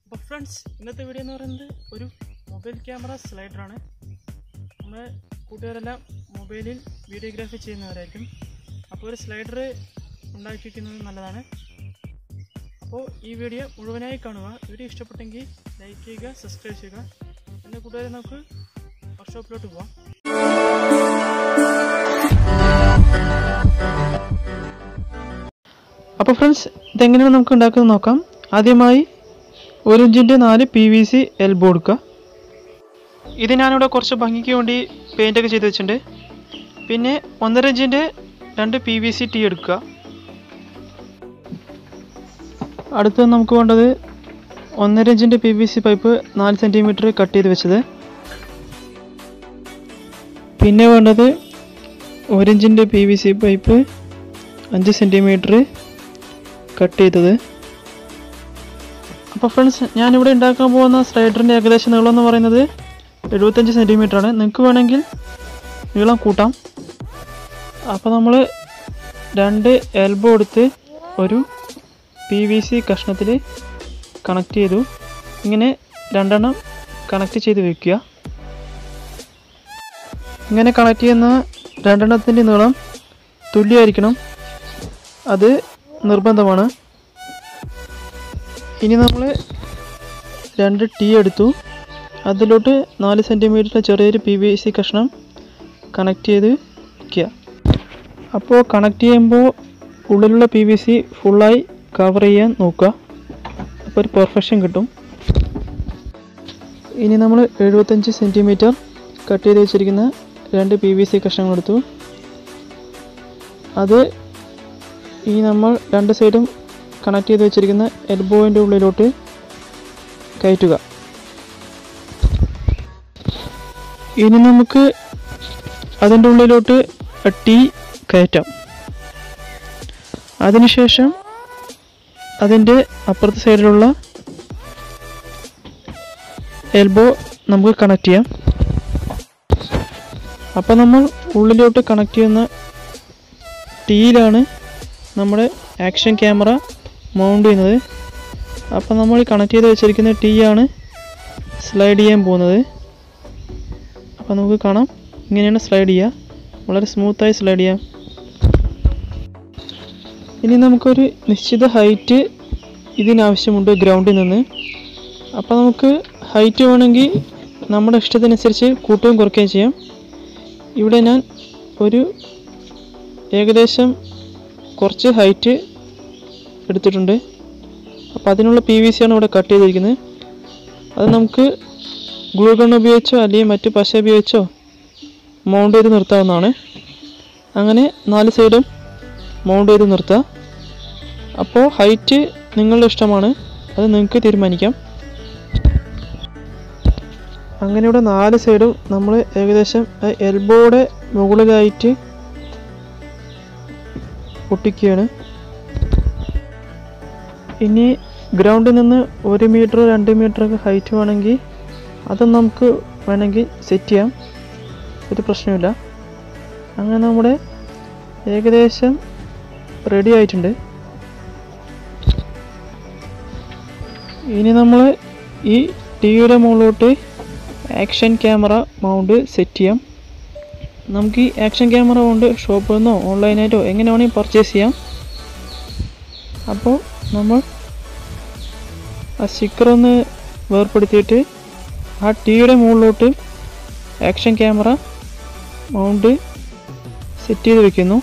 അപ്പോൾ ഫ്രണ്ട്സ് ഇന്നത്തെ വീഡിയോ എന്ന് പറയുന്നത് ഒരു മൊബൈൽ ക്യാമറ സ്ലൈഡറാണ് നമ്മൾ കൂട്ടുകാരെല്ലാം മൊബൈലിൽ വീഡിയോഗ്രാഫി ചെയ്യുന്നവരായിരിക്കും അപ്പോൾ ഒരു സ്ലൈഡർ ഉണ്ടാക്കിയിരിക്കുന്നത് നല്ലതാണ് അപ്പോൾ ഈ വീഡിയോ മുഴുവനായി കാണുക വീഡിയോ ഇഷ്ടപ്പെട്ടെങ്കിൽ ലൈക്ക് ചെയ്യുക സബ്സ്ക്രൈബ് ചെയ്യുക എൻ്റെ കൂട്ടുകാരെ നമുക്ക് വർക്ക്ഷോപ്പിലോട്ട് പോവാം അപ്പോൾ ഫ്രണ്ട്സ് ഇതെങ്ങനെയാണ് നമുക്ക് ഉണ്ടാക്കുന്നത് നോക്കാം ആദ്യമായി ഒരു ഇഞ്ചിൻ്റെ നാല് പി വി സി എൽബോ എടുക്കുക ഇത് ഞാനിവിടെ കുറച്ച് ഭംഗിക്ക് വേണ്ടി പെയിൻ്റൊക്കെ ചെയ്ത് വെച്ചിട്ടുണ്ട് പിന്നെ ഒന്നര ഇഞ്ചിൻ്റെ രണ്ട് പി വി സി ടീ എടുക്കുക അടുത്ത് നമുക്ക് വേണ്ടത് ഒന്നര ഇഞ്ചിൻ്റെ പി വി സി പൈപ്പ് നാല് സെൻറ്റിമീറ്റർ കട്ട് ചെയ്ത് വെച്ചത് പിന്നെ വേണ്ടത് ഒരു ഇഞ്ചിൻ്റെ പി വി സി പൈപ്പ് അഞ്ച് സെൻറ്റിമീറ്റർ കട്ട് ചെയ്തത് അപ്പോൾ ഫ്രണ്ട്സ് ഞാനിവിടെ ഉണ്ടാക്കാൻ പോകുന്ന സ്ലൈഡറിൻ്റെ ഏകദേശം നീളം എന്ന് പറയുന്നത് എഴുപത്തഞ്ച് സെൻറ്റിമീറ്റർ ആണ് നിങ്ങൾക്ക് വേണമെങ്കിൽ നീളം കൂട്ടാം അപ്പോൾ നമ്മൾ രണ്ട് എൽബോ എടുത്ത് ഒരു പി വി സി കഷ്ണത്തിൽ കണക്ട് ചെയ്തു ഇങ്ങനെ രണ്ടെണ്ണം കണക്ട് ചെയ്ത് വെക്കുക ഇങ്ങനെ കണക്ട് ചെയ്യുന്ന രണ്ടെണ്ണത്തിൻ്റെ നീളം തുല്യമായിരിക്കണം അത് നിർബന്ധമാണ് ഇനി നമ്മൾ രണ്ട് ടീ എടുത്തു അതിലോട്ട് നാല് സെൻറ്റിമീറ്റർ ചെറിയൊരു പി വി സി കഷ്ണം കണക്ട് ചെയ്ത് വയ്ക്കുക അപ്പോൾ കണക്ട് ചെയ്യുമ്പോൾ ഉള്ളിലുള്ള പി വി സി ഫുള്ളായി കവർ ചെയ്യാൻ നോക്കുക അപ്പോൾ ഒരു പെർഫെക്ഷൻ കിട്ടും ഇനി നമ്മൾ എഴുപത്തഞ്ച് സെൻറ്റിമീറ്റർ കട്ട് ചെയ്ത് വെച്ചിരിക്കുന്ന രണ്ട് പി വി സി കഷ്ണങ്ങൾ എടുത്തു അത് ഈ നമ്മൾ രണ്ട് സൈഡും കണക്ട് ചെയ്ത് വെച്ചിരിക്കുന്ന എൽബോയിൻ്റെ ഉള്ളിലോട്ട് കയറ്റുക ഇനി നമുക്ക് അതിൻ്റെ ഉള്ളിലോട്ട് ടീ കയറ്റാം അതിനുശേഷം അതിൻ്റെ അപ്പുറത്തെ സൈഡിലുള്ള എൽബോ നമുക്ക് കണക്ട് ചെയ്യാം അപ്പോൾ നമ്മൾ ഉള്ളിലോട്ട് കണക്ട് ചെയ്യുന്ന ടീയിലാണ് നമ്മുടെ ആക്ഷൻ ക്യാമറ മൗണ്ട് ചെയ്യുന്നത് അപ്പോൾ നമ്മൾ കണക്ട് ചെയ്ത് വെച്ചിരിക്കുന്ന ടീ ആണ് സ്ലൈഡ് ചെയ്യാൻ പോകുന്നത് അപ്പോൾ നമുക്ക് കാണാം ഇങ്ങനെയാണ് സ്ലൈഡ് ചെയ്യുക വളരെ സ്മൂത്തായി സ്ലൈഡ് ചെയ്യാം ഇനി നമുക്കൊരു നിശ്ചിത ഹൈറ്റ് ഇതിനാവശ്യമുണ്ട് ഗ്രൗണ്ടിൽ നിന്ന് അപ്പോൾ നമുക്ക് ഹൈറ്റ് വേണമെങ്കിൽ നമ്മുടെ ഇഷ്ടത്തിനനുസരിച്ച് കൂട്ടുകയും കുറയ്ക്കുകയും ചെയ്യാം ഇവിടെ ഞാൻ ഒരു ഏകദേശം കുറച്ച് ഹൈറ്റ് എടുത്തിട്ടുണ്ട് അപ്പോൾ അതിനുള്ള പി വി സി ആണ് ഇവിടെ കട്ട് ചെയ്തിരിക്കുന്നത് അത് നമുക്ക് ഗ്ലൂ ഗൺ ഉപയോഗിച്ചോ അല്ലെങ്കിൽ മറ്റ് പശ ഉപയോഗിച്ചോ മൗണ്ട് ചെയ്ത് നിർത്താവുന്നതാണ് അങ്ങനെ നാല് സൈഡും മൗണ്ട് ചെയ്ത് നിർത്തുക അപ്പോൾ ഹൈറ്റ് നിങ്ങളുടെ ഇഷ്ടമാണ് അത് നിങ്ങൾക്ക് തീരുമാനിക്കാം അങ്ങനെ ഇവിടെ നാല് സൈഡും നമ്മൾ ഏകദേശം എൽബോയുടെ മുകളിലായിട്ട് പൊട്ടിക്കുകയാണ് ഇനി ഗ്രൗണ്ടിൽ നിന്ന് ഒരു മീറ്റർ രണ്ട് മീറ്റർ ഒക്കെ ഹൈറ്റ് വേണമെങ്കിൽ അത് നമുക്ക് വേണമെങ്കിൽ സെറ്റ് ചെയ്യാം ഒരു പ്രശ്നമില്ല അങ്ങനെ നമ്മുടെ ഏകദേശം റെഡി ആയിട്ടുണ്ട് ഇനി നമ്മൾ ഈ ടിവിയുടെ മുകളിലോട്ട് ആക്ഷൻ ക്യാമറ മൗണ്ട് സെറ്റ് ചെയ്യാം നമുക്ക് ഈ ആക്ഷൻ ക്യാമറ കൊണ്ട് ഷോപ്പിൽ നിന്നോ ഓൺലൈനായിട്ടോ എങ്ങനെ വേണമെങ്കിൽ പർച്ചേസ് ചെയ്യാം അപ്പോൾ നമ്മൾ ആ സ്റ്റിക്കർ ഒന്ന് വേർപ്പെടുത്തിയിട്ട് ആ ടിവിയുടെ മുകളിലോട്ട് ആക്ഷൻ ക്യാമറ മൗണ്ട് സെറ്റ് ചെയ്ത് വെക്കുന്നു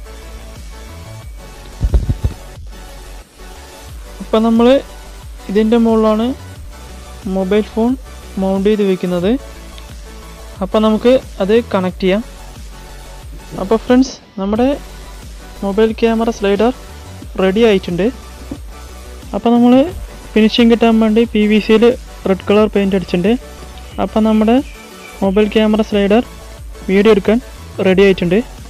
അപ്പം നമ്മൾ ഇതിൻ്റെ മുകളിലാണ് മൊബൈൽ ഫോൺ മൗണ്ട് ചെയ്ത് വെക്കുന്നത് അപ്പോൾ നമുക്ക് അത് കണക്ട് ചെയ്യാം അപ്പോൾ ഫ്രണ്ട്സ് നമ്മുടെ മൊബൈൽ ക്യാമറ സ്ലൈഡർ റെഡി ആയിട്ടുണ്ട് അപ്പോൾ നമ്മൾ ഫിനിഷിങ് കിട്ടാൻ വേണ്ടി പി വി സിയിൽ റെഡ് കളർ പെയിൻറ് അടിച്ചിട്ടുണ്ട് അപ്പോൾ നമ്മുടെ മൊബൈൽ ക്യാമറ സ്ലൈഡർ വീഡിയോ എടുക്കാൻ റെഡി ആയിട്ടുണ്ട്